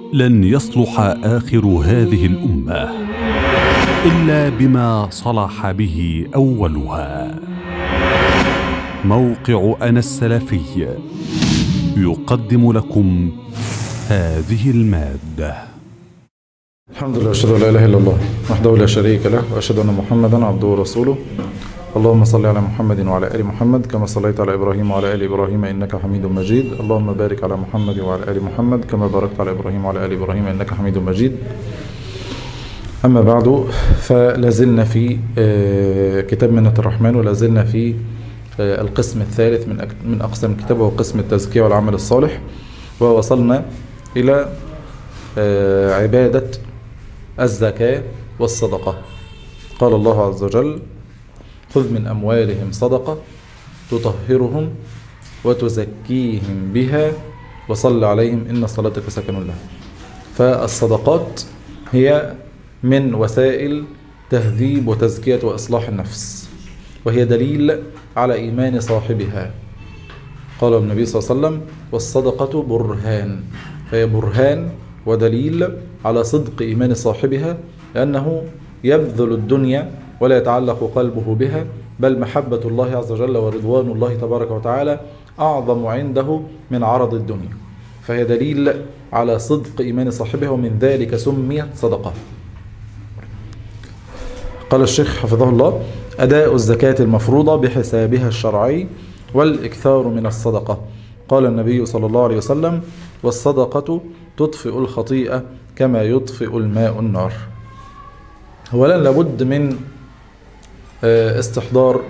لن يصلح اخر هذه الامه الا بما صلح به اولها موقع انا السلفي يقدم لكم هذه الماده الحمد لله واشهد ان لا اله الا الله وحده لا شريك له واشهد ان محمدا عبده ورسوله اللهم صل على محمد وعلى ال محمد كما صليت على ابراهيم وعلى ال ابراهيم انك حميد مجيد اللهم بارك على محمد وعلى ال محمد كما باركت على ابراهيم وعلى ال ابراهيم انك حميد مجيد اما بعد فلازلنا في آه، كتاب منة الرحمن ولازلنا في آه، القسم الثالث من أك- من اقسام الكتاب وهو قسم التزكيه والعمل الصالح ووصلنا الى آه، عباده الزكاة والصدقة قال الله عز وجل خذ من أموالهم صدقة تطهرهم وتزكيهم بها وصل عليهم إن صلاتك سكن لهم فالصدقات هي من وسائل تهذيب وتزكية وإصلاح النفس وهي دليل على إيمان صاحبها قال النبي صلى الله عليه وسلم والصدقة برهان فهي برهان ودليل على صدق إيمان صاحبها لأنه يبذل الدنيا ولا يتعلق قلبه بها بل محبة الله عز وجل ورضوان الله تبارك وتعالى أعظم عنده من عرض الدنيا فهي دليل على صدق إيمان صاحبها ومن ذلك سميت صدقة قال الشيخ حفظه الله أداء الزكاة المفروضة بحسابها الشرعي والإكثار من الصدقة قال النبي صلى الله عليه وسلم والصدقة تطفئ الخطيئة كما يطفئ الماء النار أولا لابد من آه، استحضار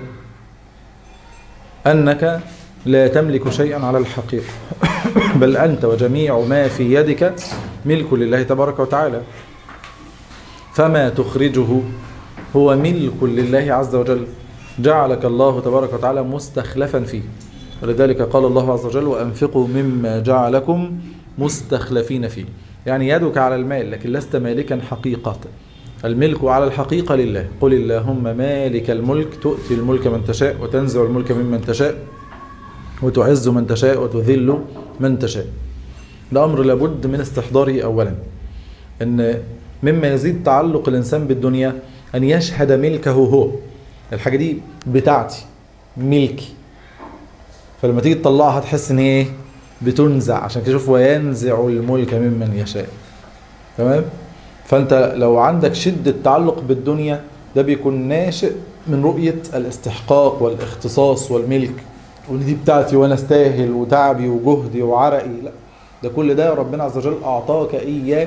أنك لا تملك شيئا على الحقيقة بل أنت وجميع ما في يدك ملك لله تبارك وتعالى فما تخرجه هو ملك لله عز وجل جعلك الله تبارك وتعالى مستخلفا فيه ولذلك قال الله عز وجل وأنفقوا مما جعلكم مستخلفين فيه يعني يدك على المال لكن لست مالكا حقيقة الملك على الحقيقة لله قل اللهم مالك الملك تؤتي الملك من تشاء وتنزع الملك ممن تشاء وتعز من تشاء وتذل من تشاء الأمر لابد من استحضاره أولا أن مما يزيد تعلق الإنسان بالدنيا أن يشهد ملكه هو الحاجة دي بتاعتي ملكي فلما تيجي تطلعها تحس ان هي ايه بتنزع عشان كده شوف وينزع الملك ممن يشاء تمام فانت لو عندك شدة تعلق بالدنيا ده بيكون ناشئ من رؤية الاستحقاق والاختصاص والملك وان دي بتاعتي وانا استاهل وتعبي وجهدي وعرقي لا ده كل ده ربنا عز وجل اعطاك اياه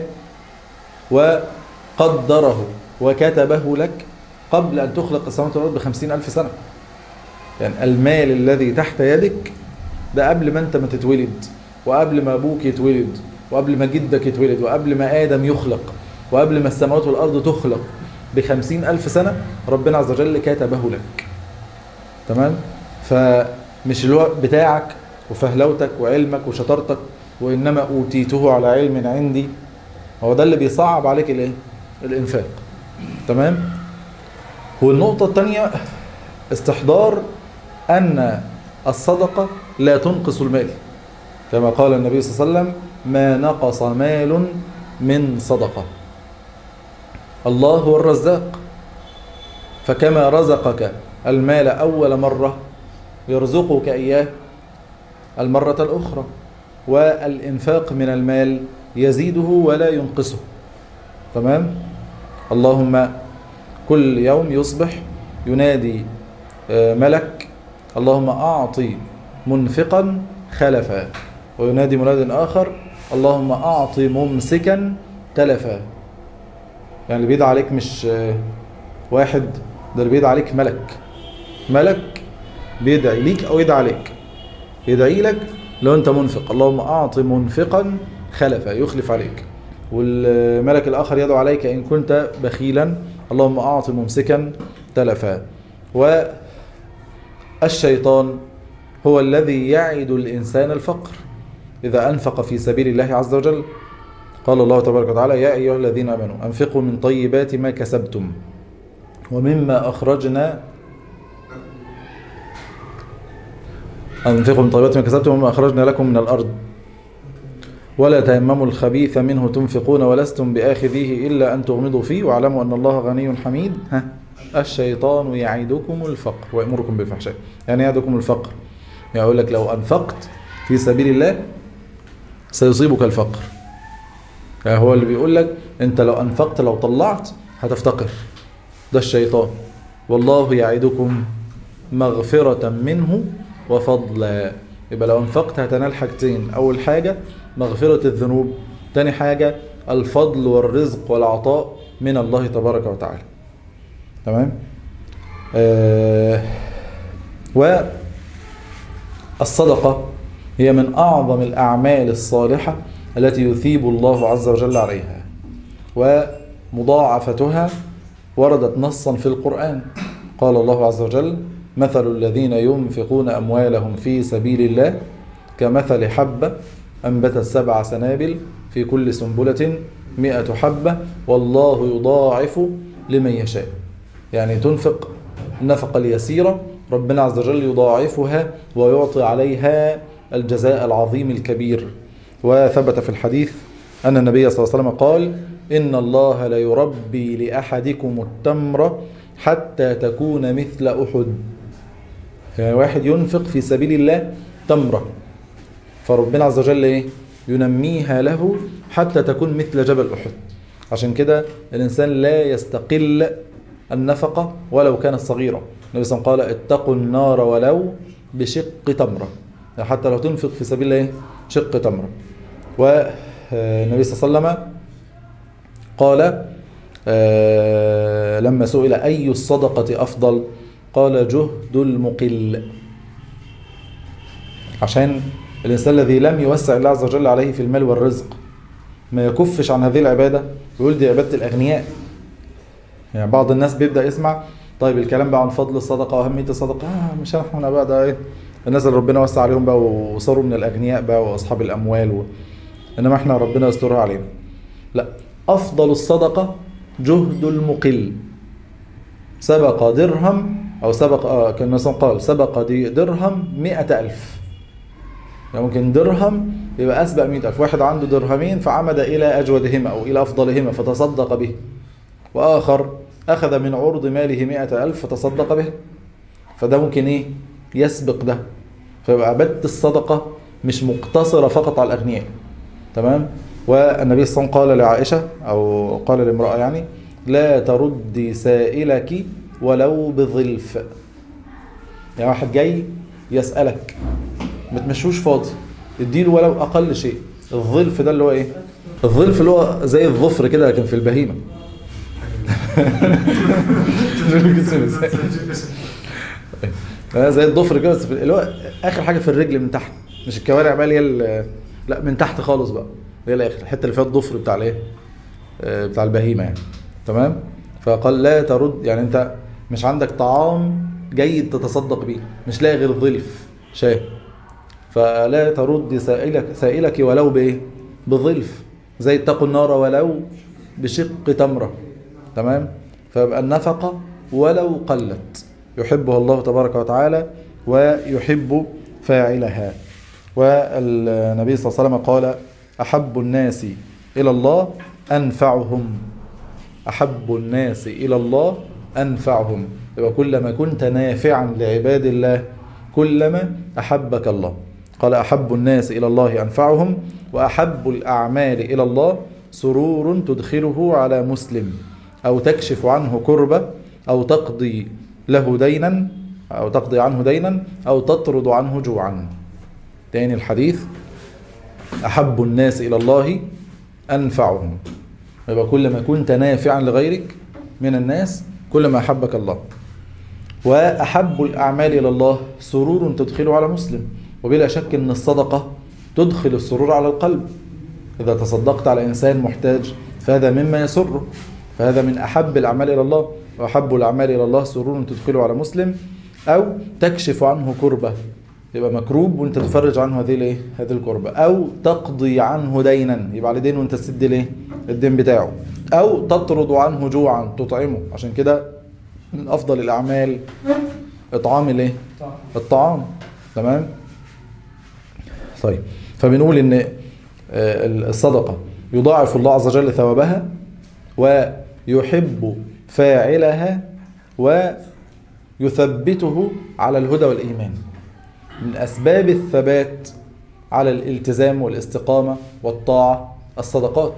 وقدره وكتبه لك قبل ان تخلق السماوات والارض بخمسين الف سنة يعني المال الذي تحت يدك ده قبل ما انت ما تتولد وقبل ما ابوك يتولد وقبل ما جدك يتولد وقبل ما ادم يخلق وقبل ما السماوات والارض تخلق بخمسين الف سنة ربنا عز وجل كتبه لك تمام فمش اللي هو بتاعك وفهلوتك وعلمك وشطارتك وانما اوتيته على علم عندي هو ده اللي بيصعب عليك الايه الانفاق تمام والنقطة الثانية استحضار أن الصدقة لا تنقص المال كما قال النبي صلى الله عليه وسلم ما نقص مال من صدقة الله هو الرزاق فكما رزقك المال أول مرة يرزقك إياه المرة الأخرى والإنفاق من المال يزيده ولا ينقصه تمام اللهم كل يوم يصبح ينادي آه، ملك اللهم أعطي منفقا خلفا وينادي مناد آخر اللهم أعطي ممسكا تلفا يعني اللي بيدعى عليك مش آه، واحد ده اللي بيدعى عليك ملك ملك بيدعي ليك أو يدعى عليك يدعي لك لو أنت منفق اللهم أعطي منفقا خلفا يخلف عليك والملك الآخر يدعو عليك إن كنت بخيلا اللهم أعطي ممسكا تلفا والشيطان هو الذي يعد الإنسان الفقر إذا أنفق في سبيل الله عز وجل قال الله تبارك وتعالى يا أيها الذين آمنوا أنفقوا من طيبات ما كسبتم ومما أخرجنا أنفقوا من طيبات ما كسبتم ومما أخرجنا لكم من الأرض ولا تيمموا الخبيث منه تنفقون ولستم بآخذيه إلا أن تغمضوا فيه واعلموا أن الله غني حميد ها الشيطان يعيدكم الفقر ويأمركم بالفحشاء يعني يعدكم الفقر يعني يقول لك لو أنفقت في سبيل الله سيصيبك الفقر يعني هو اللي بيقول لك انت لو انفقت لو طلعت هتفتقر ده الشيطان والله يعدكم مغفرة منه وفضلا يبقى لو انفقت هتنال حاجتين اول حاجة مغفرة الذنوب تاني حاجة الفضل والرزق والعطاء من الله تبارك وتعالى تمام آه والصدقة هي من أعظم الأعمال الصالحة التي يثيب الله عز وجل عليها ومضاعفتها وردت نصا في القرآن قال الله عز وجل مثل الذين ينفقون أموالهم في سبيل الله كمثل حبة أنبتت سبع سنابل في كل سنبلة مئة حبة والله يضاعف لمن يشاء يعني تنفق النفقة اليسيرة ربنا عز وجل يضاعفها ويعطي عليها الجزاء العظيم الكبير وثبت في الحديث أن النبي صلى الله عليه وسلم قال إن الله ليربي لأحدكم التمر حتى تكون مثل أحد يعني واحد ينفق في سبيل الله تمرة فربنا عز وجل إيه؟ ينميها له حتى تكون مثل جبل أحد عشان كده الإنسان لا يستقل النفقة ولو كانت صغيرة النبي صلى الله عليه وسلم قال اتقوا النار ولو بشق تمرة يعني حتى لو تنفق في سبيل الله شق تمرة والنبي صلى الله عليه وسلم قال لما سئل أي الصدقة أفضل قال جهد المقل عشان الإنسان الذي لم يوسع الله عز وجل عليه في المال والرزق ما يكفش عن هذه العبادة ويقول دي عبادة الأغنياء يعني بعض الناس بيبدأ يسمع طيب الكلام بقى عن فضل الصدقة وأهمية الصدقة آه مش احنا بقى ده ايه الناس اللي ربنا وسع عليهم بقى وصاروا من الأغنياء بقى وأصحاب الأموال و... إنما احنا ربنا يسترها علينا لا أفضل الصدقة جهد المقل سبق درهم أو سبق آه كان مثلا قال سبق دي درهم مئة ألف يعني ممكن درهم يبقى أسبق مئة ألف واحد عنده درهمين فعمد إلى أجودهما أو إلى أفضلهما فتصدق به وآخر أخذ من عرض ماله مئة ألف فتصدق به فده ممكن إيه يسبق ده فيبقى عبادة الصدقة مش مقتصرة فقط على الأغنياء تمام والنبي صلى الله عليه وسلم قال لعائشة أو قال لامرأة يعني لا تردي سائلك ولو بظلف يعني واحد جاي يسألك ما تمشوش فاضي اديله ولو أقل شيء الظلف ده اللي هو إيه الظلف اللي هو زي الظفر كده لكن في البهيمة زي الضفر كده بس اللي هو اخر حاجه في الرجل من تحت مش الكوارع بقى اللي هي لا من تحت خالص بقى اللي هي الاخر الحته اللي فيها الضفر بتاع الايه بتاع البهيمه يعني تمام فقال لا ترد يعني انت مش عندك طعام جيد تتصدق بيه مش لاقي غير ظلف شاه فلا ترد سائلك سائلك ولو بايه بظلف زي اتقوا النار ولو بشق تمره تمام فيبقى النفقه ولو قلت يحبها الله تبارك وتعالى ويحب فاعلها والنبي صلى الله عليه وسلم قال أحب الناس إلى الله أنفعهم أحب الناس إلى الله أنفعهم يبقى كلما كنت نافعا لعباد الله كلما أحبك الله قال أحب الناس إلى الله أنفعهم وأحب الأعمال إلى الله سرور تدخله على مسلم أو تكشف عنه كربة أو تقضي له دينا أو تقضي عنه دينا أو تطرد عنه جوعا تاني الحديث أحب الناس إلى الله أنفعهم يبقى كلما كنت نافعا لغيرك من الناس كلما أحبك الله وأحب الأعمال إلى الله سرور تدخله على مسلم وبلا شك أن الصدقة تدخل السرور على القلب إذا تصدقت على إنسان محتاج فهذا مما يسره فهذا من أحب الأعمال إلى الله وأحب الأعمال إلى الله سرور تدخله على مسلم أو تكشف عنه كربة يبقى مكروب وانت تفرج عنه هذه الايه هذه الكربة او تقضي عنه دينا يبقى عليه دين وانت تسد الايه الدين بتاعه او تطرد عنه جوعا تطعمه عشان كده من افضل الاعمال اطعام الايه الطعام تمام طيب فبنقول ان آه، الصدقة يضاعف الله عز وجل ثوابها ويحب فاعلها ويثبته على الهدى والإيمان من أسباب الثبات على الالتزام والاستقامة والطاعة الصدقات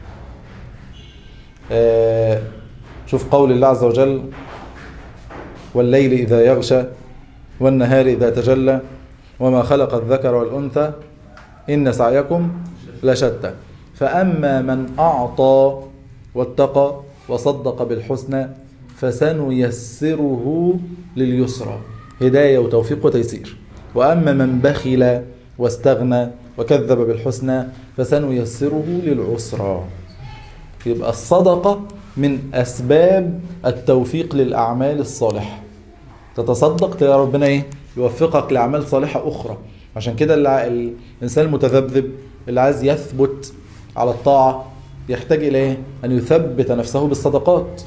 آه، شوف قول الله عز وجل والليل إذا يغشى والنهار إذا تجلى وما خلق الذكر والأنثى إن سعيكم لشتى فأما من أعطى واتقى وصدق بالحسنى فسنيسره لليسرى هداية وتوفيق وتيسير وأما من بخل واستغنى وكذب بالحسنى فسنيسره للعسرى يبقى الصدقة من أسباب التوفيق للأعمال الصالحة تتصدق تلاقي ربنا إيه يوفقك لأعمال صالحة أخرى عشان كده الع- الإنسان المتذبذب اللي عايز يثبت على الطاعة يحتاج إلى إيه؟ أن يثبت نفسه بالصدقات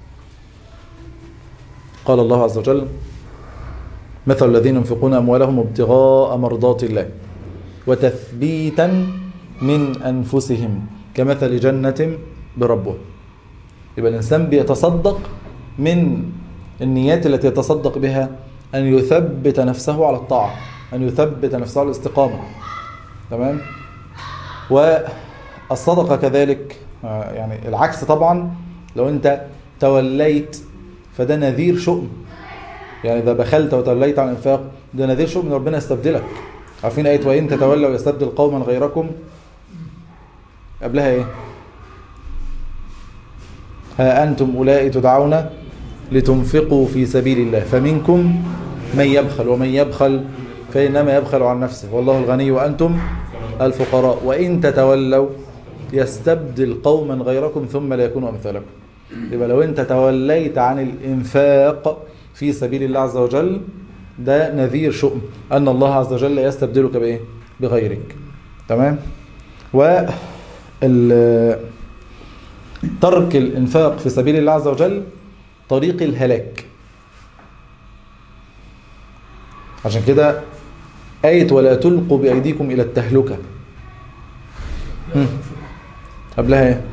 قال الله عز وجل مثل الذين ينفقون أموالهم ابتغاء مرضات الله وتثبيتا من أنفسهم كمثل جنة بربه يبقى الإنسان بيتصدق من النيات التي يتصدق بها أن يثبت نفسه على الطاعة أن يثبت نفسه على الاستقامة تمام والصدقة كذلك آه، يعني العكس طبعا لو أنت توليت فده نذير شؤم يعني إذا بخلت وتوليت عن الإنفاق ده نذير شؤم إن ربنا يستبدلك عارفين آية وإن تتولوا ويستبدل قوما غيركم قبلها إيه ها أنتم أولئك تدعون لتنفقوا في سبيل الله فمنكم من يبخل ومن يبخل فإنما يبخل عن نفسه والله الغني وأنتم الفقراء وإن تتولوا يستبدل قوما غيركم ثم لا يكونوا أمثالكم يبقى لو أنت توليت عن الإنفاق في سبيل الله عز وجل ده نذير شؤم أن الله عز وجل يستبدلك بإيه؟ بغيرك تمام؟ و ال- ترك الإنفاق في سبيل الله عز وجل طريق الهلاك عشان كده آية ولا تلقوا بأيديكم إلى التهلكة هم. قبلها ايه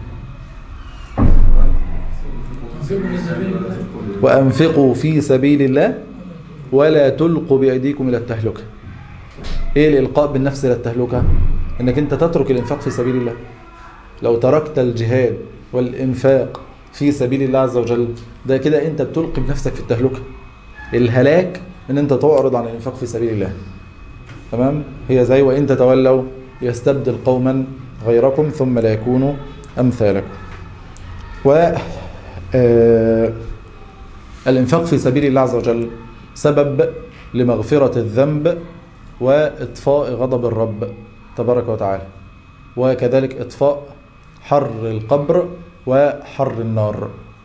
وأنفقوا في سبيل الله ولا تلقوا بأيديكم إلى التهلكة إيه الإلقاء بالنفس إلى التهلكة إنك أنت تترك الإنفاق في سبيل الله لو تركت الجهاد والإنفاق في سبيل الله عز وجل ده كده أنت بتلقي بنفسك في التهلكة الهلاك إن أنت تعرض عن الإنفاق في سبيل الله تمام هي زي وإن تتولوا يستبدل قوما غيركم ثم لا يكونوا أمثالكم و آه، الإنفاق في سبيل الله عز وجل سبب لمغفرة الذنب وإطفاء غضب الرب تبارك وتعالى وكذلك إطفاء حر القبر وحر النار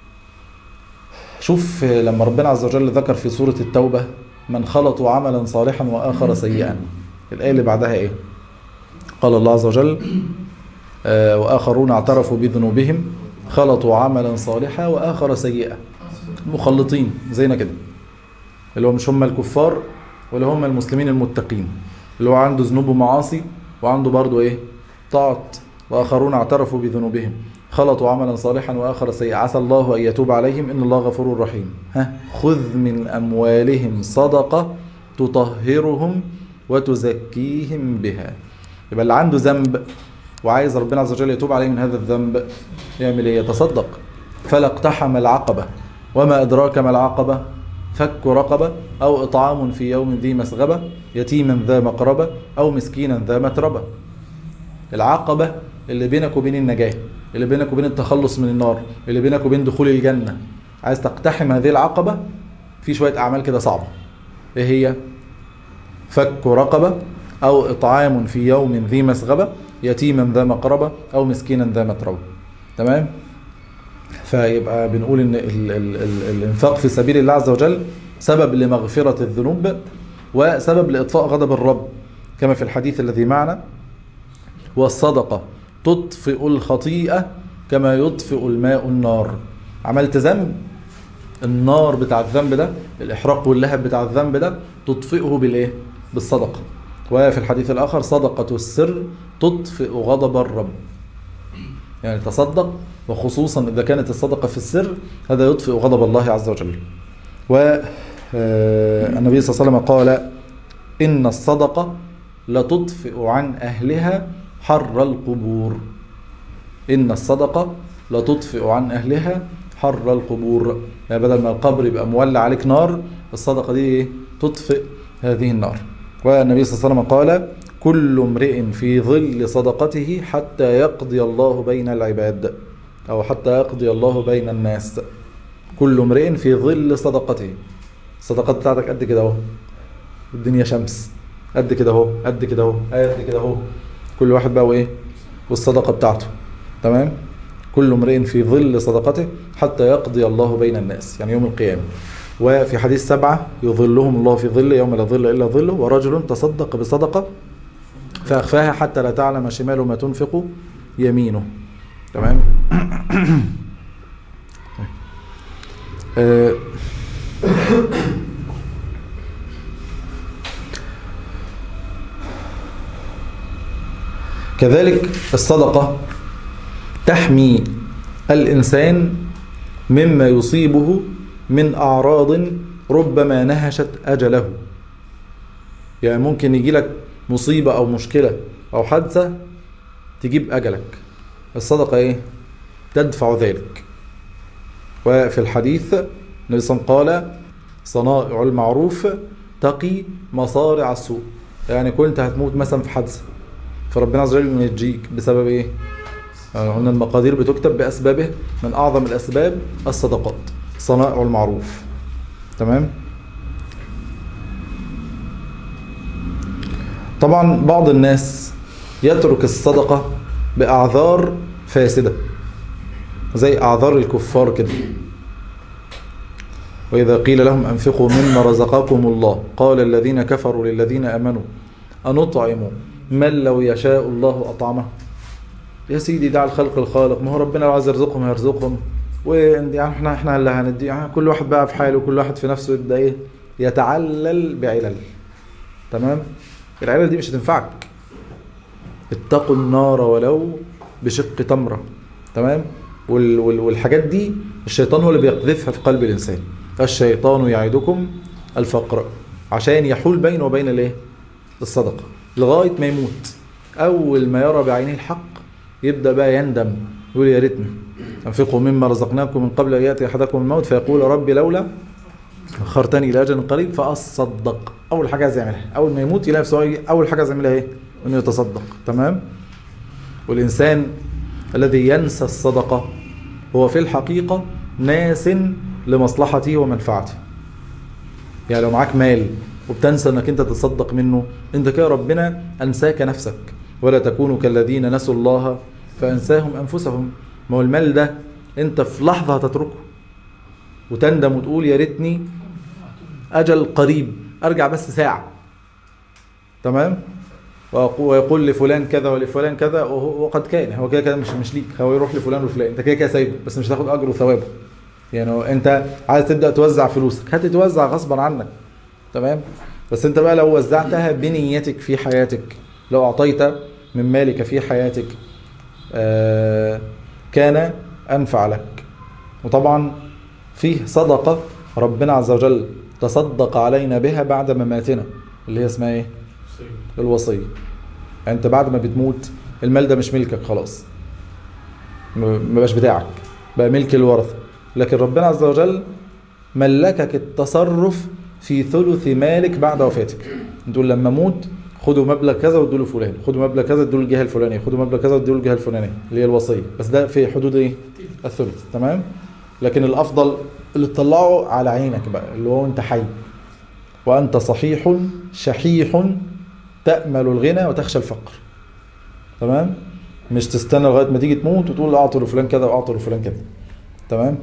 شوف لما ربنا عز وجل ذكر في سورة التوبة من خلطوا عملا صالحا وآخر سيئا الآية اللي بعدها إيه قال الله عز وجل آه، وآخرون اعترفوا بذنوبهم خلطوا عملا صالحا وآخر سيئا مخلطين زينا كده اللي هو مش هم الكفار ولا هم المسلمين المتقين اللي هو عنده ذنوب ومعاصي وعنده برضه ايه طاعت واخرون اعترفوا بذنوبهم خلطوا عملا صالحا واخر سيئا عسى الله ان يتوب عليهم ان الله غفور رحيم ها خذ من اموالهم صدقه تطهرهم وتزكيهم بها يبقى اللي عنده ذنب وعايز ربنا عز وجل يتوب عليه من هذا الذنب يعمل ايه يتصدق فلا اقتحم العقبه وما ادراك ما العقبه فك رقبة أو إطعام في يوم ذي مسغبة يتيما ذا مقربة أو مسكينا ذا متربة العقبة اللي بينك وبين النجاة اللي بينك وبين التخلص من النار اللي بينك وبين دخول الجنة عايز تقتحم هذه العقبة في شوية أعمال كده صعبة إيه هي؟ فك رقبة أو إطعام في يوم ذي مسغبة يتيما ذا مقربة أو مسكينا ذا متربة تمام؟ فيبقى بنقول ان ال ال ال الانفاق في سبيل الله عز وجل سبب لمغفرة الذنوب وسبب لإطفاء غضب الرب كما في الحديث الذي معنا والصدقة تطفئ الخطيئة كما يطفئ الماء النار عملت ذنب النار بتاع الذنب ده الإحراق واللهب بتاع الذنب ده تطفئه بالإيه؟ بالصدقة وفي الحديث الآخر صدقة السر تطفئ غضب الرب يعني تصدق وخصوصا إذا كانت الصدقة في السر هذا يطفئ غضب الله عز وجل والنبي صلى الله عليه وسلم قال إن الصدقة لتطفئ عن أهلها حر القبور إن الصدقة لتطفئ عن أهلها حر القبور يعني بدل ما القبر يبقى مولع عليك نار الصدقة دي إيه؟ تطفئ هذه النار والنبي صلى الله عليه وسلم قال كل امرئ في ظل صدقته حتى يقضي الله بين العباد أو حتى يقضي الله بين الناس كل امرئ في ظل صدقته الصدقات بتاعتك قد كده اهو الدنيا شمس قد كده اهو قد كده اهو قد كده اهو كل واحد بقى وايه والصدقه بتاعته تمام كل امرئ في ظل صدقته حتى يقضي الله بين الناس يعني يوم القيامه وفي حديث سبعة يظلهم الله في ظل يوم لا ظل إلا ظله ورجل تصدق بصدقة فأخفاها حتى لا تعلم شماله ما تنفق يمينه تمام آه، كذلك الصدقة تحمي الإنسان مما يصيبه من أعراض ربما نهشت أجله يعني ممكن يجي لك مصيبة أو مشكلة أو حادثة تجيب أجلك الصدقة إيه؟ تدفع ذلك وفي الحديث النبي صلى الله عليه وسلم قال صنائع المعروف تقي مصارع السوء يعني كنت هتموت مثلا في حادثة فربنا عز وجل ينجيك بسبب ايه؟ يعني قلنا المقادير بتكتب بأسبابه من أعظم الأسباب الصدقات صنائع المعروف تمام؟ طبعا بعض الناس يترك الصدقة بأعذار فاسدة زي أعذار الكفار كده وإذا قيل لهم أنفقوا مما رزقكم الله قال الذين كفروا للذين آمنوا أنطعم من لو يشاء الله أطعمه يا سيدي دع الخلق الخالق ما هو ربنا لو عايز يرزقهم هيرزقهم ويعني احنا احنا اللي هندي يعني كل واحد بقى في حاله وكل واحد في نفسه يبدا ايه يتعلل بعلل تمام العلل دي مش هتنفعك اتقوا النار ولو بشق تمره تمام وال وال والحاجات دي الشيطان هو اللي بيقذفها في قلب الانسان الشيطان يعدكم الفقر عشان يحول بينه وبين الايه الصدقه لغايه ما يموت اول ما يرى بعينيه الحق يبدا بقى يندم يقول يا ريتني انفقوا مما رزقناكم من قبل ان ياتي احدكم الموت فيقول ربي لولا اخرتني الى اجل قريب فاصدق اول حاجه عايز يعملها اول ما يموت يلاقي نفسه اول حاجه عايز يعملها ايه انه يتصدق تمام والانسان الذي ينسى الصدقه هو في الحقيقه ناس لمصلحته ومنفعته يعني لو معاك مال وبتنسى انك انت تتصدق منه انت كده ربنا انساك نفسك ولا تكونوا كالذين نسوا الله فانساهم انفسهم ما هو المال ده انت في لحظه هتتركه وتندم وتقول يا ريتني اجل قريب ارجع بس ساعه تمام ويقول لفلان كذا ولفلان كذا وقد كان هو كده كده مش مش ليك هو يروح لفلان وفلان انت كده كده سايبه بس مش هتاخد اجره وثوابه يعني هو انت عايز تبدا توزع فلوسك هتتوزع غصبا عنك تمام بس انت بقى لو وزعتها بنيتك في حياتك لو اعطيت من مالك في حياتك آه كان انفع لك وطبعا فيه صدقه ربنا عز وجل تصدق علينا بها بعد مماتنا اللي هي اسمها ايه الوصيه يعني انت بعد ما بتموت المال ده مش ملكك خلاص ما بقاش بتاعك بقى ملك الورثه لكن ربنا عز وجل ملكك التصرف في ثلث مالك بعد وفاتك تقول لما اموت خدوا مبلغ كذا وادوا له فلان خدوا مبلغ كذا ادوا للجهه الفلانيه خدوا مبلغ كذا وادوا للجهه الفلانيه اللي هي الوصيه بس ده في حدود ايه الثلث تمام لكن الافضل اللي تطلعه على عينك بقى اللي هو انت حي وانت صحيح شحيح تامل الغنى وتخشى الفقر تمام مش تستنى لغايه ما تيجي تموت وتقول اعطوا لفلان كذا واعطوا لفلان كذا تمام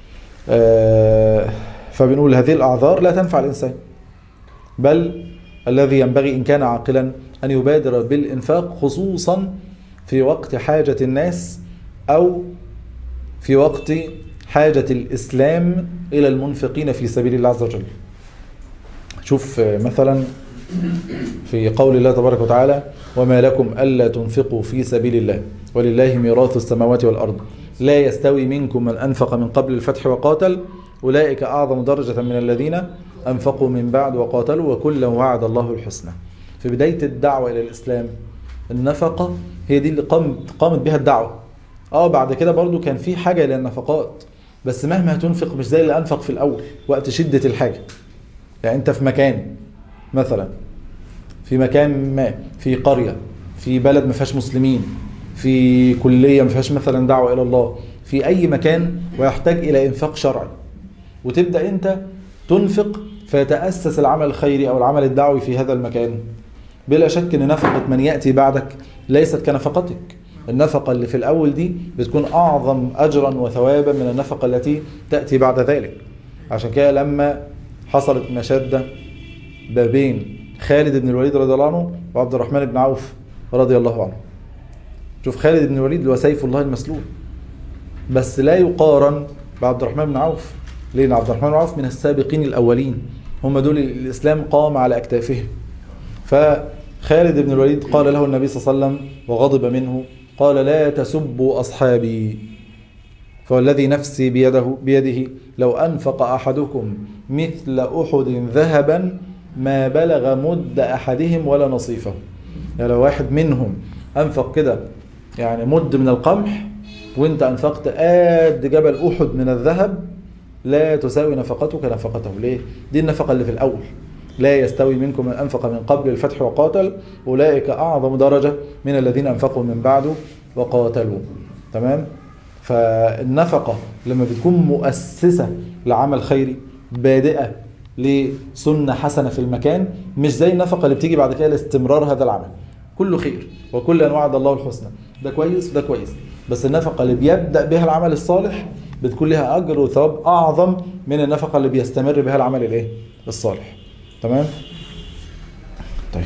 آه فبنقول هذه الاعذار لا تنفع الانسان بل الذي ينبغي ان كان عاقلا ان يبادر بالانفاق خصوصا في وقت حاجه الناس او في وقت حاجه الاسلام الى المنفقين في سبيل الله عز وجل شوف مثلا في قول الله تبارك وتعالى وما لكم ألا تنفقوا في سبيل الله ولله ميراث السماوات والأرض لا يستوي منكم من أنفق من قبل الفتح وقاتل أولئك أعظم درجة من الذين أنفقوا من بعد وقاتلوا وكلا وعد الله الحسنى في بداية الدعوة إلى الإسلام النفقة هي دي اللي قامت قامت بها الدعوة اه بعد كده برضو كان في حاجة إلى النفقات بس مهما هتنفق مش زي اللي أنفق في الأول وقت شدة الحاجة يعني أنت في مكان مثلا في مكان ما في قرية في بلد ما فيهاش مسلمين في كلية ما فيهاش مثلا دعوة إلى الله في أي مكان ويحتاج إلى إنفاق شرعي وتبدأ أنت تنفق فيتأسس العمل الخيري أو العمل الدعوي في هذا المكان بلا شك أن نفقة من يأتي بعدك ليست كنفقتك النفقة اللي في الأول دي بتكون أعظم أجرا وثوابا من النفقة التي تأتي بعد ذلك عشان كده لما حصلت مشادة ما بين خالد بن الوليد رضي الله عنه وعبد الرحمن بن عوف رضي الله عنه شوف خالد بن الوليد اللي هو سيف الله المسلول بس لا يقارن بعبد الرحمن بن عوف لأن عبد الرحمن بن عوف من السابقين الأولين هم دول الإسلام قام على أكتافهم فخالد بن الوليد قال له النبي صلى الله عليه وسلم وغضب منه قال لا تسبوا أصحابي فوالذي نفسي بيده, بيده لو أنفق أحدكم مثل أحد ذهبا ما بلغ مد أحدهم ولا نصيفه يعني لو واحد منهم أنفق كده يعني مد من القمح وانت أنفقت قد جبل أحد من الذهب لا تساوي نفقتك نفقته ليه؟ دي النفقة اللي في الأول لا يستوي منكم من أنفق من قبل الفتح وقاتل أولئك أعظم درجة من الذين أنفقوا من بعده وقاتلوا تمام؟ فالنفقة لما بتكون مؤسسة لعمل خيري بادئة لسنة حسنة في المكان مش زي النفقة اللي بتيجي بعد كده لاستمرار هذا العمل كله خير وكل أنواع الله الحسنى ده كويس وده كويس بس النفقة اللي بيبدأ بها العمل الصالح بتكون لها أجر وثواب أعظم من النفقة اللي بيستمر بها العمل الإيه؟ الصالح تمام؟ طيب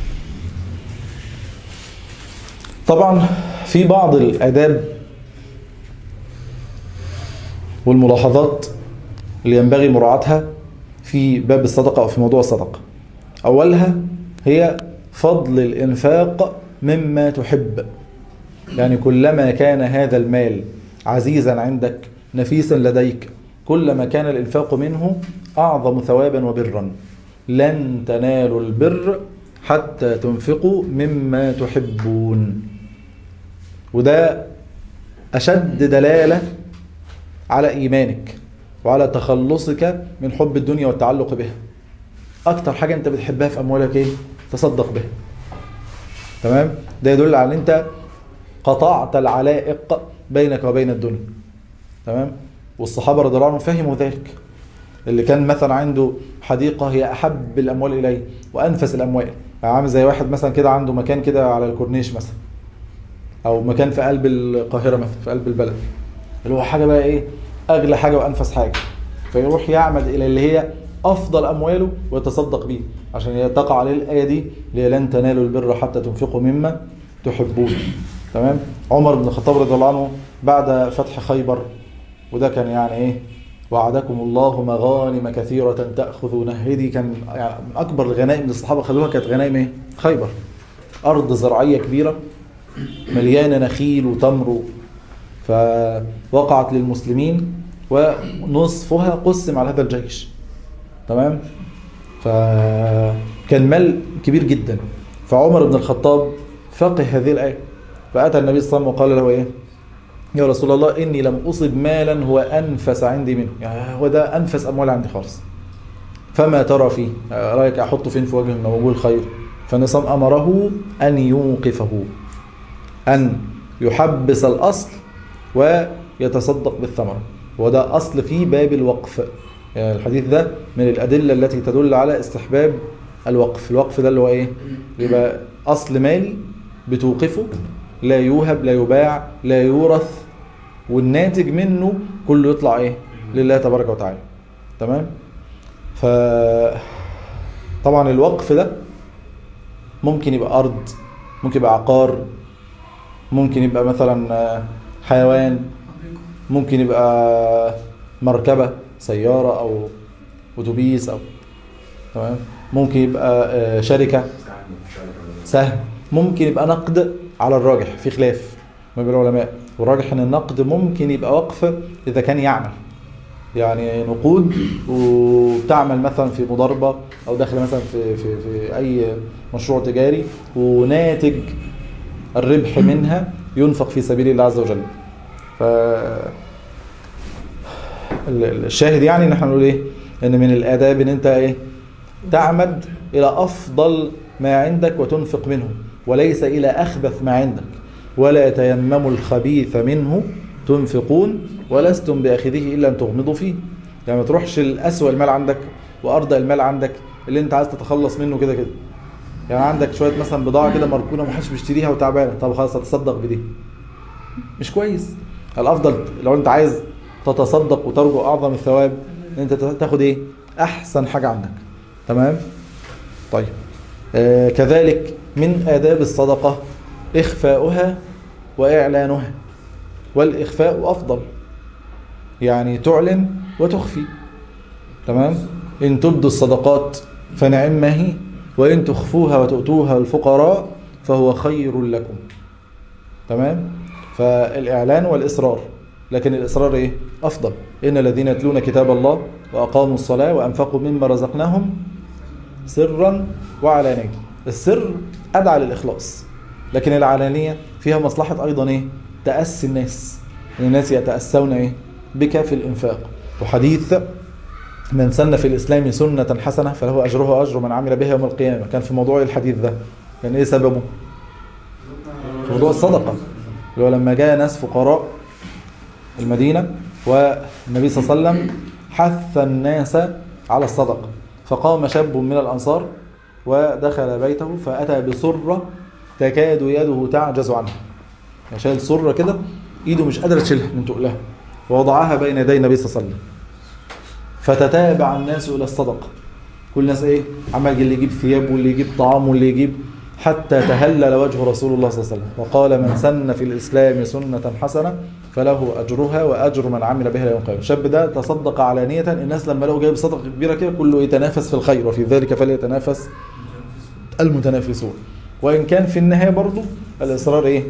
طبعا في بعض الآداب والملاحظات اللي ينبغي مراعاتها في باب الصدقة أو في موضوع الصدقة أولها هي فضل الإنفاق مما تحب يعني كلما كان هذا المال عزيزا عندك نفيسا لديك كلما كان الإنفاق منه أعظم ثوابا وبرا لن تنالوا البر حتى تنفقوا مما تحبون وده أشد دلالة على إيمانك وعلى تخلصك من حب الدنيا والتعلق بها أكتر حاجة أنت بتحبها في أموالك إيه؟ تصدق بها تمام؟ ده يدل على أن أنت قطعت العلائق بينك وبين الدنيا تمام؟ والصحابة رضي الله عنهم فهموا ذلك اللي كان مثلا عنده حديقة هي أحب الأموال إليه وأنفس الأموال يعني عامل زي واحد مثلا كده عنده مكان كده على الكورنيش مثلا أو مكان في قلب القاهرة مثلا في قلب البلد اللي هو حاجة بقى إيه أغلى حاجة وأنفس حاجة فيروح يعمد إلى اللي هي أفضل أمواله ويتصدق بيه عشان هي تقع عليه الآية دي اللي هي لن تنالوا البر حتى تنفقوا مما تحبون تمام عمر بن الخطاب رضي الله عنه بعد فتح خيبر وده كان يعني إيه وعدكم الله مغانم كثيرة تأخذونها هي دي كان يعني من أكبر الغنائم اللي الصحابة خدوها كانت غنائم إيه؟ خيبر أرض زراعية كبيرة مليانة نخيل وتمر فوقعت للمسلمين ونصفها قسم على هذا الجيش تمام فكان مال كبير جدا فعمر بن الخطاب فقه هذه الآية فأتى النبي صلى الله عليه وسلم وقال له إيه يا رسول الله إني لم أصب مالا هو أنفس عندي منه يعني هو ده أنفس أموال عندي خالص فما ترى فيه رأيك أحطه فين في وجه من وجوه الخير فالنصام أمره أن يوقفه أن يحبس الأصل ويتصدق بالثمرة وده أصل في باب الوقف يعني الحديث ده من الأدلة التي تدل على استحباب الوقف الوقف ده اللي هو إيه يبقى أصل مالي بتوقفه لا يوهب لا يباع لا يورث والناتج منه كله يطلع ايه لله تبارك وتعالى تمام ف طبعا الوقف ده ممكن يبقى ارض ممكن يبقى عقار ممكن يبقى مثلا حيوان ممكن يبقى مركبة سيارة او اتوبيس او تمام ممكن يبقى آه، شركة سهم ممكن يبقى نقد على الراجح في خلاف ما بين العلماء والراجح ان النقد ممكن يبقى وقف اذا كان يعمل يعني نقود وبتعمل مثلا في مضاربه او داخله مثلا في في في اي مشروع تجاري وناتج الربح منها ينفق في سبيل الله عز وجل. ف ال- الشاهد يعني ان احنا نقول ايه؟ ان من الاداب ان انت ايه؟ تعمد الى افضل ما عندك وتنفق منه وليس الى اخبث ما عندك ولا تيمموا الخبيث منه تنفقون ولستم باخذه الا ان تغمضوا فيه يعني ما تروحش الاسوأ المال عندك وارضى المال عندك اللي انت عايز تتخلص منه كده كده يعني عندك شويه مثلا بضاعه كده مركونه ومحدش بيشتريها وتعبانه طب خلاص هتصدق بدي مش كويس الافضل لو انت عايز تتصدق وترجو اعظم الثواب ان انت تاخد ايه احسن حاجه عندك تمام طيب آه كذلك من آداب الصدقة إخفاؤها وإعلانها والإخفاء أفضل يعني تعلن وتخفي تمام إن تبدوا الصدقات فنعم ما هي وإن تخفوها وتؤتوها الفقراء فهو خير لكم تمام فالإعلان والإصرار لكن الإصرار إيه أفضل إن الذين يتلون كتاب الله وأقاموا الصلاة وأنفقوا مما رزقناهم سرا وعلانية السر أدعى للإخلاص لكن العلانية فيها مصلحة أيضا إيه تأسي الناس إن الناس يتأسون إيه بك في الإنفاق وحديث من سن في الإسلام سنة حسنة فله أجرها وأجر من عمل بها يوم القيامة كان في موضوع الحديث ده كان إيه سببه في موضوع الصدقة اللي هو لما جاء ناس فقراء المدينة والنبي صلى الله عليه وسلم حث الناس على الصدقة فقام شاب من الأنصار ودخل بيته فأتى بصرة تكاد يده تعجز عنها يعني شايل صرة كده إيده مش قادرة تشيلها من تقلها ووضعها بين يدي النبي صلى الله عليه وسلم فتتابع الناس إلى الصدقة كل الناس إيه عمال اللي يجيب ثياب واللي يجيب طعام واللي يجيب حتى تهلل وجه رسول الله صلى الله عليه وسلم وقال من سن في الإسلام سنة حسنة فله أجرها وأجر من عمل بها يوم القيامة الشاب ده تصدق علانية الناس لما لقوا جايب صدقة كبيرة كده كله يتنافس في الخير وفي ذلك فليتنافس المتنافسون وإن كان في النهاية برضو الإصرار إيه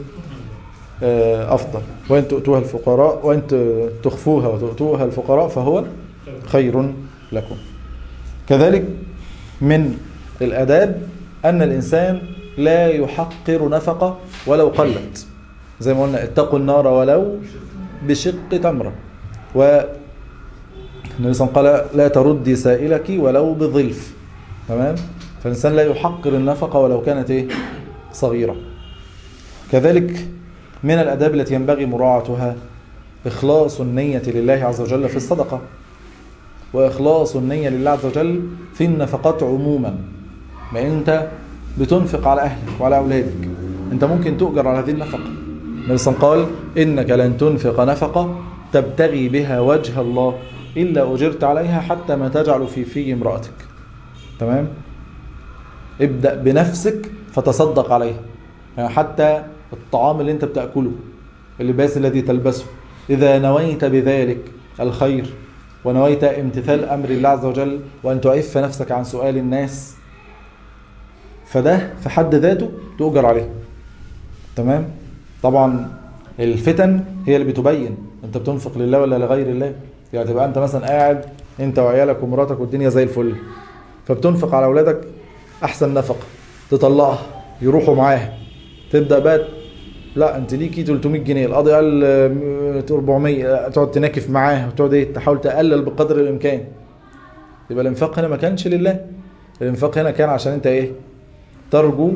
آه، أفضل وإن تؤتوها الفقراء وإن ت- تخفوها وتؤتوها الفقراء فهو خير لكم كذلك من الآداب أن الإنسان لا يحقر نفقة ولو قلت زي ما قلنا اتقوا النار ولو بشق تمرة و النبي صلى الله عليه وسلم قال لا تردي سائلك ولو بظلف تمام فالإنسان لا يحقر النفقة ولو كانت إيه صغيرة كذلك من الأداب التي ينبغي مراعاتها إخلاص النية لله عز وجل في الصدقة وإخلاص النية لله عز وجل في النفقات عموما ما أنت بتنفق على أهلك وعلى أولادك أنت ممكن تؤجر على هذه النفقة النبي صلى الله عليه وسلم قال إنك لن تنفق نفقة تبتغي بها وجه الله إلا أجرت عليها حتى ما تجعل في في امرأتك تمام ابدأ بنفسك فتصدق عليها يعني حتى الطعام اللي انت بتأكله اللباس الذي تلبسه إذا نويت بذلك الخير ونويت امتثال أمر الله عز وجل وأن تعف نفسك عن سؤال الناس فده في حد ذاته تؤجر عليه تمام طبعا الفتن هي اللي بتبين انت بتنفق لله ولا لغير الله يعني تبقى انت مثلا قاعد انت وعيالك ومراتك والدنيا زي الفل فبتنفق على اولادك احسن نفقه تطلعها يروحوا معاها تبدا بقى لا انت ليكي 300 جنيه القاضي قال آه، 400 تقعد تناكف معاه وتقعد ايه تحاول تقلل بقدر الامكان يبقى الانفاق هنا ما كانش لله الانفاق هنا كان عشان انت ايه ترجو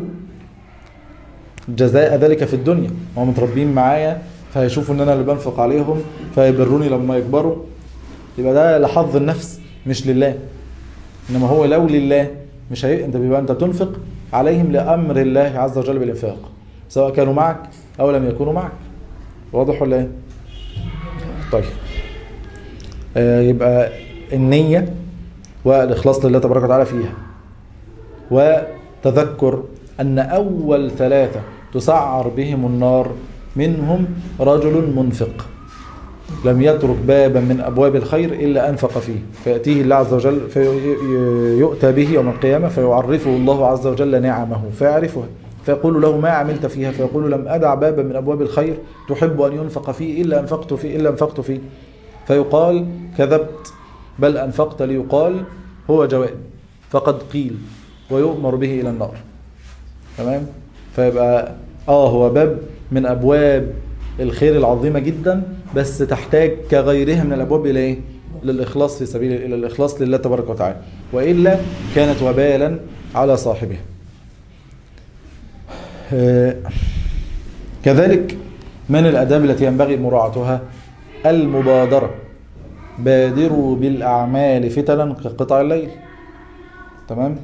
جزاء ذلك في الدنيا هم متربيين معايا فهيشوفوا ان انا اللي بنفق عليهم فيبروني لما يكبروا يبقى ده لحظ النفس مش لله انما هو لو لله مش هي... انت بيبقى انت بتنفق عليهم لامر الله عز وجل بالانفاق سواء كانوا معك او لم يكونوا معك واضح ولا ايه طيب آه يبقى النية والإخلاص لله تبارك وتعالى فيها وتذكر أن أول ثلاثة تسعر بهم النار منهم رجل منفق لم يترك بابا من أبواب الخير إلا أنفق فيه فيأتيه الله عز وجل فيؤتى به يوم القيامة فيعرفه الله عز وجل نعمه فيعرفها فيقول له ما عملت فيها فيقول لم أدع بابا من أبواب الخير تحب أن ينفق فيه إلا أنفقت فيه إلا أنفقت فيه فيقال كذبت بل أنفقت ليقال هو جواب فقد قيل ويؤمر به إلى النار تمام فيبقى آه هو باب من أبواب الخير العظيمة جدا بس تحتاج كغيرها من الأبواب إلى إيه؟ للإخلاص في سبيل إلى الإخلاص لله تبارك وتعالى وإلا كانت وبالا على صاحبها آه، كذلك من الأداب التي ينبغي مراعاتها المبادرة بادروا بالأعمال فتنا كقطع الليل تمام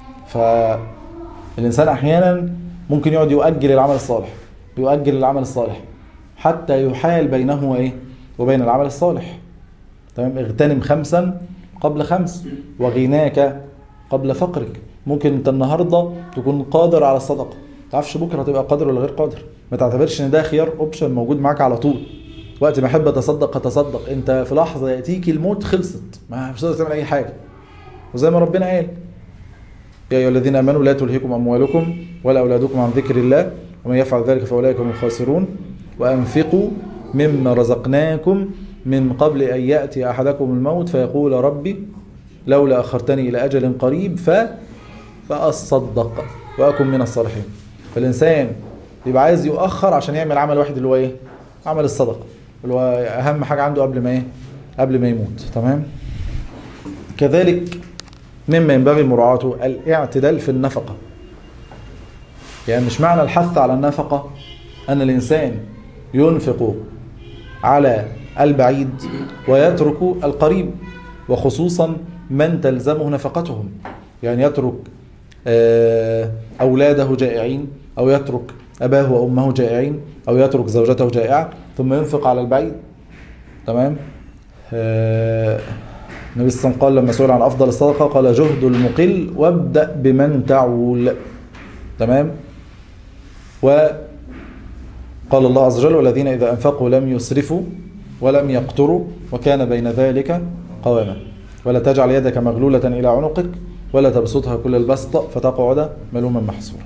فالإنسان أحيانا ممكن يقعد يؤجل العمل الصالح يؤجل العمل الصالح حتى يحال بينه وإيه وبين العمل الصالح تمام اغتنم خمسا قبل خمس وغناك قبل فقرك ممكن انت النهارده تكون قادر على الصدقه تعرفش بكره هتبقى قادر ولا غير قادر ما تعتبرش ان ده خيار اوبشن موجود معاك على طول وقت ما احب اتصدق اتصدق انت في لحظه ياتيك الموت خلصت ما مش هتقدر تعمل اي حاجه وزي ما ربنا قال يا ايها الذين امنوا لا تلهكم اموالكم ولا اولادكم عن ذكر الله ومن يفعل ذلك فاولئك هم الخاسرون وانفقوا مما رزقناكم من قبل ان ياتي احدكم الموت فيقول ربي لولا اخرتني الى اجل قريب ف فاصدق واكن من الصالحين فالانسان يبقى عايز يؤخر عشان يعمل عمل واحد اللي هو ايه عمل الصدقه اللي هو اهم حاجه عنده قبل ما ايه قبل ما يموت تمام كذلك مما ينبغي مراعاته الاعتدال في النفقه يعني مش معنى الحث على النفقه ان الانسان ينفق على البعيد ويترك القريب وخصوصا من تلزمه نفقتهم يعني يترك آه، أولاده جائعين أو يترك أباه وأمه جائعين أو يترك زوجته جائعة ثم ينفق على البعيد تمام آه، النبي صلى الله عليه وسلم قال لما سئل عن أفضل الصدقة قال جهد المقل وابدأ بمن تعول تمام وقال الله عز وجل والذين إذا أنفقوا لم يسرفوا ولم يقتروا وكان بين ذلك قواما ولا تجعل يدك مغلولة إلى عنقك ولا تبسطها كل البسط فتقعد ملوما محسورا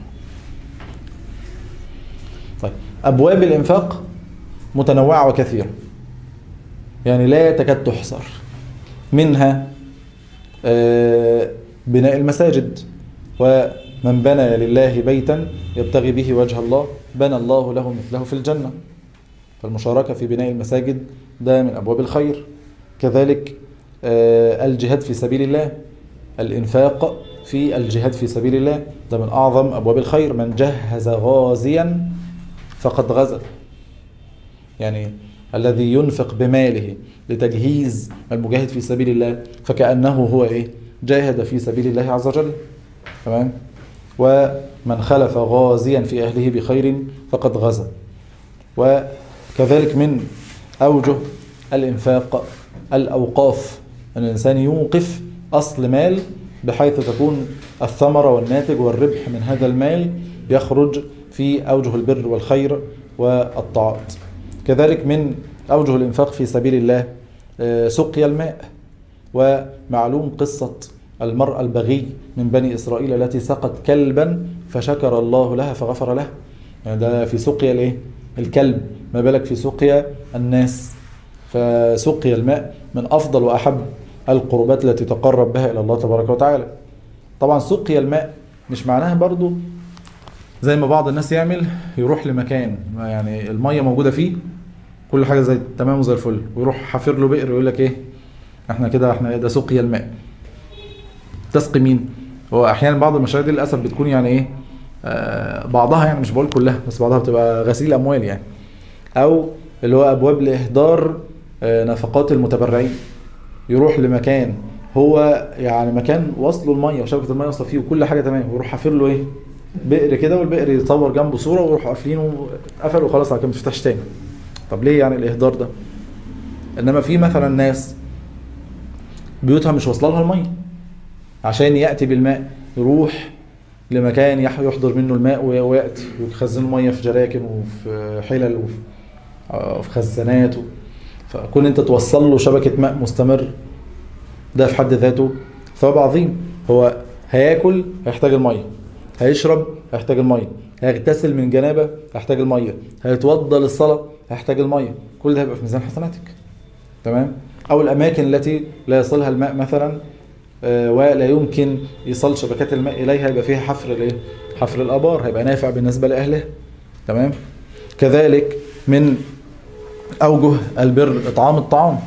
طيب أبواب الإنفاق متنوعة وكثيرة يعني لا تكاد تحصر منها آه، بناء المساجد ومن بنى لله بيتا يبتغي به وجه الله بنى الله له مثله في الجنة فالمشاركة في بناء المساجد ده من أبواب الخير كذلك آه، الجهاد في سبيل الله الإنفاق في الجهاد في سبيل الله ده من أعظم أبواب الخير من جهز غازيا فقد غزا يعني الذي ينفق بماله لتجهيز المجاهد في سبيل الله فكأنه هو إيه جاهد في سبيل الله عز وجل تمام ومن خلف غازيا في أهله بخير فقد غزا وكذلك من أوجه الإنفاق الأوقاف أن الإنسان يوقف أصل مال بحيث تكون الثمرة والناتج والربح من هذا المال يخرج في أوجه البر والخير والطاعات كذلك من أوجه الإنفاق في سبيل الله آه، سقيا الماء ومعلوم قصة المرأة البغي من بني إسرائيل التي سقت كلبا فشكر الله لها فغفر لها يعني ده في سقيا الايه الكلب ما بالك في سقيا الناس فسقيا الماء من أفضل وأحب القربات التي تقرب بها إلى الله تبارك وتعالى طبعا سقيا الماء مش معناها برضو زي ما بعض الناس يعمل يروح لمكان يعني المية موجودة فيه كل حاجة زي تمام وزي الفل ويروح حافر له بئر ويقول لك ايه احنا كده احنا ده سقيا الماء تسقي مين هو احيانا بعض المشاريع دي للاسف بتكون يعني ايه آه بعضها يعني مش بقول كلها بس بعضها بتبقى غسيل اموال يعني او اللي هو ابواب لاهدار آه نفقات المتبرعين يروح لمكان هو يعني مكان وصله الميه وشبكه الميه واصله فيه وكل حاجه تمام ويروح حافر له ايه بئر كده والبئر يتصور جنبه صوره ويروحوا قافلينه قفل وخلاص على كده ما تفتحش تاني طب ليه يعني الاهدار ده انما في مثلا ناس بيوتها مش واصله لها الميه عشان ياتي بالماء يروح لمكان يح- يحضر منه الماء وي- وياتي ويخزنوا ميه في جراكن وفي حلل وفي آه، في خزانات و- فكون انت توصل له شبكة ماء مستمر ده في حد ذاته ثواب عظيم هو هياكل هيحتاج المية هيشرب هيحتاج المية هيغتسل من جنابه هيحتاج المية هيتوضى للصلاة هيحتاج المية كل ده هيبقى في ميزان حسناتك تمام او الاماكن التي لا يصلها الماء مثلا آه، ولا يمكن يصل شبكات الماء اليها يبقى فيها حفر الايه حفر الابار هيبقى نافع بالنسبه لاهلها تمام كذلك من اوجه البر اطعام الطعام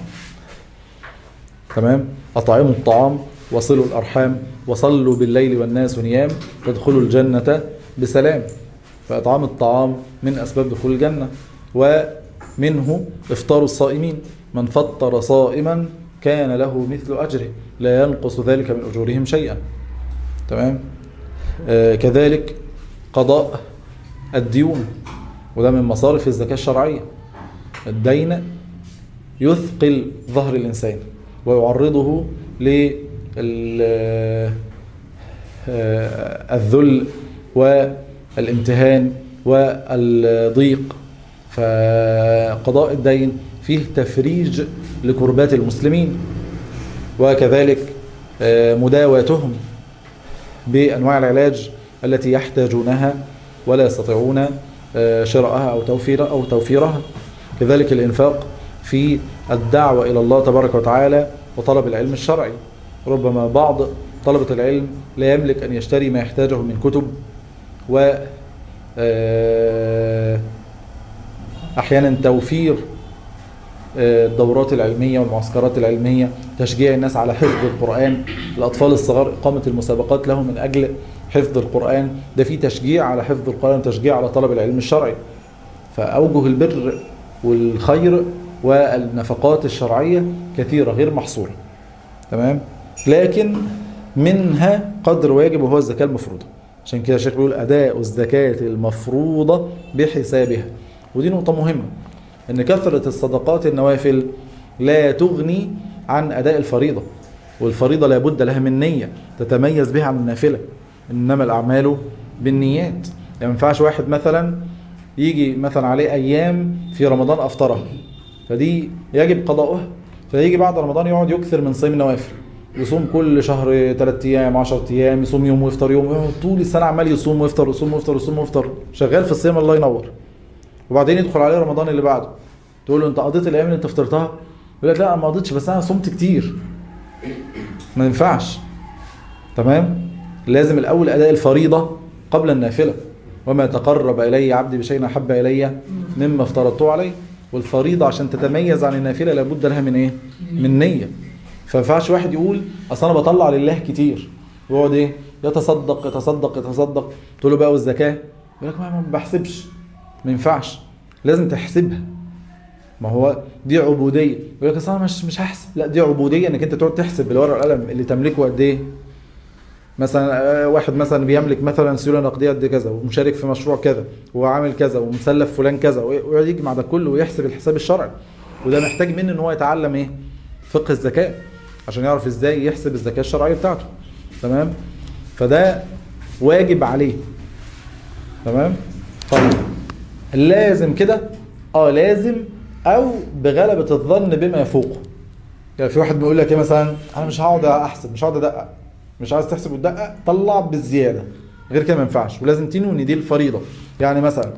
تمام اطعموا الطعام وصلوا الارحام وصلوا بالليل والناس نيام تدخلوا الجنه بسلام فاطعام الطعام من اسباب دخول الجنه ومنه افطار الصائمين من فطر صائما كان له مثل اجره لا ينقص ذلك من اجورهم شيئا تمام آه كذلك قضاء الديون وده من مصارف الزكاه الشرعيه الدين يثقل ظهر الإنسان ويعرضه للذل والامتهان والضيق فقضاء الدين فيه تفريج لكربات المسلمين وكذلك آه، مداواتهم بأنواع العلاج التي يحتاجونها ولا يستطيعون آه، شراءها أو توفير أو توفيرها كذلك الإنفاق في الدعوة إلى الله تبارك وتعالى وطلب العلم الشرعي ربما بعض طلبة العلم لا يملك أن يشتري ما يحتاجه من كتب و آه، أحيانا توفير آه، الدورات العلمية والمعسكرات العلمية تشجيع الناس على حفظ القرآن الأطفال الصغار إقامة المسابقات لهم من أجل حفظ القرآن ده فيه تشجيع على حفظ القرآن تشجيع على طلب العلم الشرعي فأوجه البر والخير والنفقات الشرعية كثيرة غير محصورة تمام لكن منها قدر واجب وهو الزكاة المفروضة عشان كده الشيخ بيقول أداء الزكاة المفروضة بحسابها ودي نقطة مهمة ان كثرة الصدقات النوافل لا تغني عن أداء الفريضة والفريضة لابد لها من نية تتميز بها عن النافلة إنما الأعمال بالنيات يعني ما ينفعش واحد مثلا يجي مثلا عليه أيام في رمضان أفطرها فدي يجب قضاؤها فيجي بعد رمضان يقعد يكثر من صيام النوافل يصوم كل شهر 3 ايام 10 ايام يصوم يوم ويفطر يوم يقعد طول السنه عمال يصوم ويفطر ويصوم ويفطر ويصوم ويفطر شغال في الصيام الله ينور وبعدين يدخل عليه رمضان اللي بعده تقول له انت قضيت الايام اللي انت فطرتها يقول لك لا انا ما قضيتش بس انا صمت كتير ما ينفعش تمام لازم الاول اداء الفريضه قبل النافله وما تقرب الي عبدي بشيء احب الي مما افترضته عليه والفريضه عشان تتميز عن النافله لابد لها من ايه من نيه فما ينفعش واحد يقول اصل انا بطلع لله كتير ويقعد ايه يتصدق يتصدق يتصدق تقول له بقى والزكاه يقول لك ما ما بحسبش ما ينفعش لازم تحسبها ما هو دي عبوديه يقول لك اصل انا مش مش هحسب لا دي عبوديه انك انت تقعد تحسب بالورقه والقلم اللي تملكه قد ايه مثلا آه، واحد مثلا بيملك مثلا سيوله نقديه قد كذا ومشارك في مشروع كذا وعامل كذا ومسلف فلان كذا ويقعد يجمع ده كله ويحسب الحساب الشرعي وده محتاج منه ان هو يتعلم ايه فقه الزكاه عشان يعرف ازاي يحسب الزكاه الشرعيه بتاعته تمام فده واجب عليه تمام طيب لازم كده اه لازم او بغلبة الظن بما يفوقه يعني في واحد بيقول لك ايه مثلا انا مش هقعد احسب مش هقعد ادقق مش عايز تحسب وتدقق طلع بالزياده غير كده ما ينفعش ولازم تنوي ان دي الفريضه يعني مثلا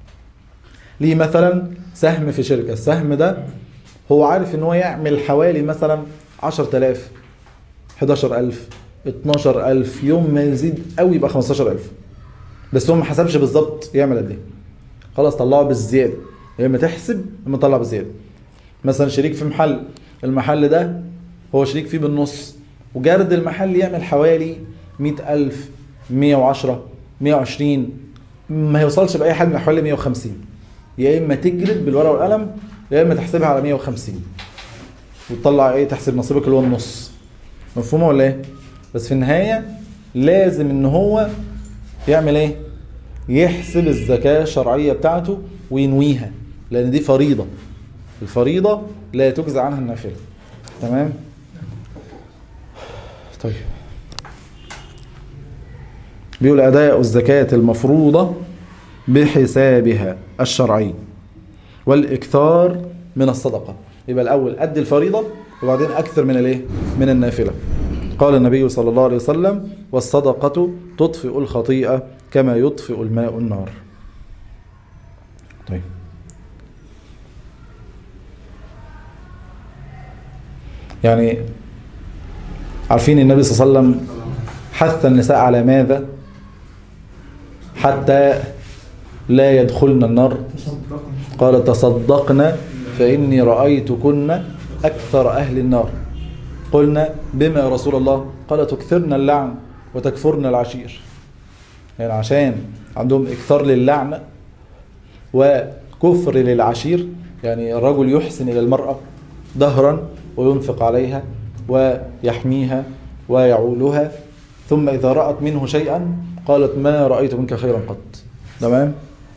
ليه مثلا سهم في شركه السهم ده هو عارف ان هو يعمل حوالي مثلا 10000 11000 12000 يوم ما يزيد قوي يبقى 15000 بس هو ما حسبش بالظبط يعمل قد ايه خلاص طلعه بالزياده يا اما تحسب يا اما تطلع بالزياده مثلا شريك في محل المحل ده هو شريك فيه بالنص وجرد المحل يعمل حوالي 100000 110 120 ما يوصلش باي حاجه حوالي 150 يا اما تجرد بالورقه والقلم يا اما تحسبها على 150 وتطلع ايه تحسب نصيبك اللي هو النص مفهومه ولا ايه بس في النهايه لازم ان هو يعمل ايه يحسب الزكاه الشرعيه بتاعته وينويها لان دي فريضه الفريضه لا تجزى عنها النافله تمام طيب بيقول اداء الزكاه المفروضه بحسابها الشرعي والاكثار من الصدقه يبقى الاول ادي الفريضه وبعدين اكثر من الايه من النافله قال النبي صلى الله عليه وسلم والصدقه تطفئ الخطيئه كما يطفئ الماء النار طيب يعني عارفين النبي صلى الله عليه وسلم حث النساء على ماذا حتى لا يدخلن النار قال تصدقن فإني رأيتكن أكثر أهل النار قلنا بما يا رسول الله قال تكثرن اللعن وتكفرن العشير يعني عشان عندهم إكثار للعن وكفر للعشير يعني الرجل يحسن إلى المرأة دهرا وينفق عليها ويحميها ويعولها ثم إذا رأت منه شيئا قالت ما رأيت منك خيرا قط تمام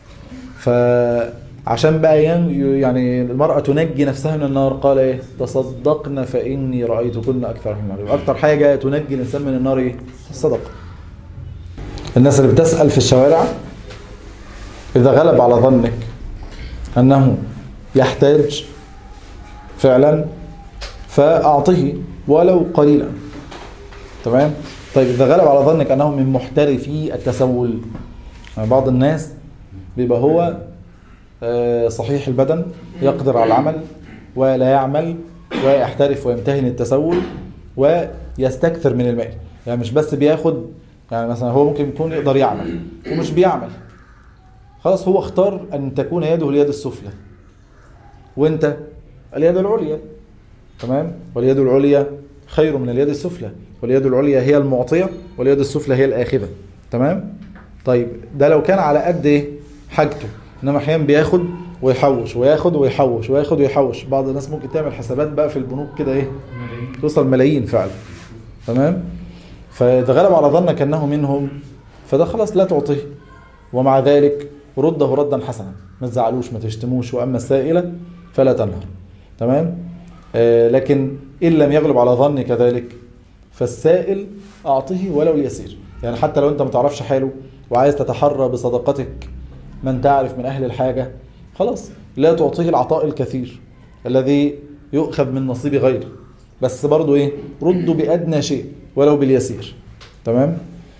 فعشان بقى يعني المرأة تنجي نفسها من النار قال ايه تصدقن فإني رأيتكن أكثر من النار أكثر حاجة تنجي الإنسان من النار ايه الصدقة الناس اللي بتسأل في الشوارع إذا غلب على ظنك أنه يحتاج فعلا فأعطه ولو قليلا تمام طيب إذا غلب على ظنك أنه من محترفي التسول يعني بعض الناس بيبقى هو صحيح البدن يقدر على العمل ولا يعمل ويحترف ويمتهن التسول ويستكثر من المال يعني مش بس بياخد يعني مثلا هو ممكن يكون يقدر يعمل ومش بيعمل خلاص هو اختار أن تكون يده اليد السفلى وانت اليد العليا تمام واليد العليا خير من اليد السفلى واليد العليا هي المعطية واليد السفلى هي الآخذة تمام طيب ده لو كان على قد ايه حاجته انما احيانا بياخد ويحوش وياخد ويحوش وياخد ويحوش بعض الناس ممكن تعمل حسابات بقى في البنوك كده ايه توصل ملايين فعلا تمام فاذا غلب على ظنك انه منهم فده خلاص لا تعطيه ومع ذلك رده ردا حسنا ما تزعلوش ما تشتموش واما السائله فلا تنهر تمام آه لكن ان لم يغلب على ظنك ذلك فالسائل اعطه ولو اليسير يعني حتى لو انت ما تعرفش حاله وعايز تتحرى بصدقتك من تعرف من اهل الحاجه خلاص لا تعطيه العطاء الكثير الذي يؤخذ من نصيب غيره بس برضو ايه ردوا بادنى شيء ولو باليسير تمام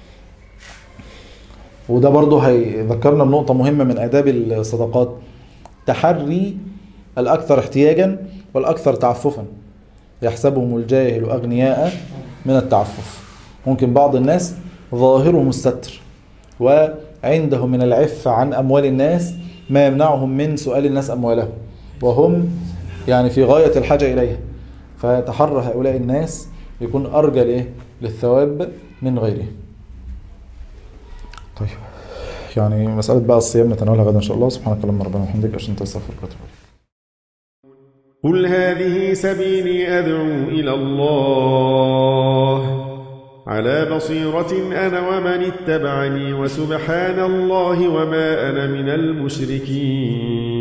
وده برضو هيذكرنا بنقطة مهمة من آداب الصدقات تحري الأكثر احتياجا والأكثر تعففا يحسبهم الجاهل أغنياء من التعفف ممكن بعض الناس ظاهرهم الستر وعندهم من العفة عن أموال الناس ما يمنعهم من سؤال الناس أموالهم وهم يعني في غاية الحاجة إليها فيتحرى هؤلاء الناس يكون أرجى لإيه؟ للثواب من غيره طيب يعني مسألة بقى الصيام نتناولها غدا إن شاء الله سبحانك اللهم ربنا وبحمدك أشهد أن لا إله إلا أنت أستغفرك وأتوب إليك قل هذه سبيلي أدعو إلى الله على بصيرة أنا ومن اتبعني وسبحان الله وما أنا من المشركين